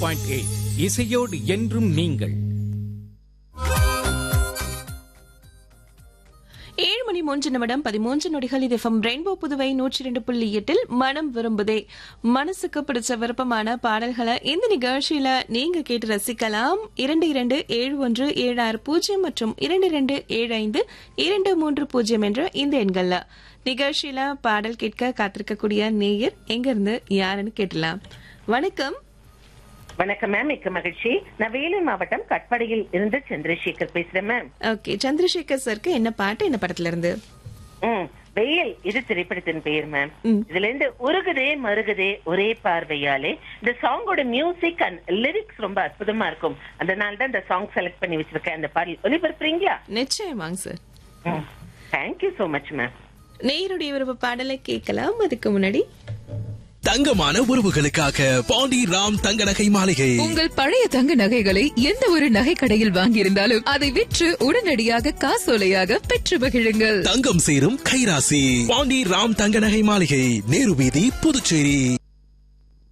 Point eight இசையோடு என்றும் நீங்கள் ஏழு மணி மூன்று நிமிடம் பதிமூன்று நொடிகள் இது எஃப்எம் ரெயின்போ புதுவை நூற்றி இரண்டு புள்ளி எட்டில் மனம் விரும்புதே மனசுக்கு பிடிச்ச விருப்பமான பாடல்களை இந்த நிகழ்ச்சியில நீங்க கேட்டு ரசிக்கலாம் இரண்டு இரண்டு ஏழு ஒன்று ஏழு ஆறு பூஜ்ஜியம் மற்றும் இரண்டு இரண்டு ஏழு ஐந்து இரண்டு மூன்று பூஜ்ஜியம் என்ற இந்த எண்கள்ல நிகழ்ச்சியில பாடல் கேட்க காத்திருக்கக்கூடிய நேயர் எங்க இருந்து யாருன்னு கேட்டலாம் வணக்கம் வணக்கம் மேம் மிக்க மகிழ்ச்சி நான் வேலூர் மாவட்டம் கட்படையில் இருந்து சந்திரசேகர் பேசுறேன் மேம் ஓகே சந்திரசேகர் சருக்கு என்ன பாட்டு என்ன படத்துல இருந்து ம் வெயில் இது திரைப்படத்தின் பெயர் மேம் ம். இதுல இருந்து உருகுதே மருகுதே ஒரே பார்வையாலே இந்த சாங்கோட மியூசிக் அண்ட் லிரிக்ஸ் ரொம்ப அற்புதமா இருக்கும் அதனால தான் இந்த சாங் செலக்ட் பண்ணி வச்சிருக்கேன் அந்த பாடல் ஒளிபரப்புறீங்களா நிச்சயமாங்க sir thank you so much ma'am நேயருடைய விருப்ப பாடலை கேட்கலாம் அதுக்கு முன்னாடி தங்கமான உறவுகளுக்காக பாண்டி ராம் தங்க நகை மாளிகை உங்கள் பழைய தங்க நகைகளை எந்த ஒரு நகை கடையில் வாங்கியிருந்தாலும் அதை விற்று உடனடியாக காசோலையாக பெற்று மகிழுங்கள் தங்கம் சேரும் கைராசி பாண்டி ராம் தங்க நகை மாளிகை நேரு வீதி புதுச்சேரி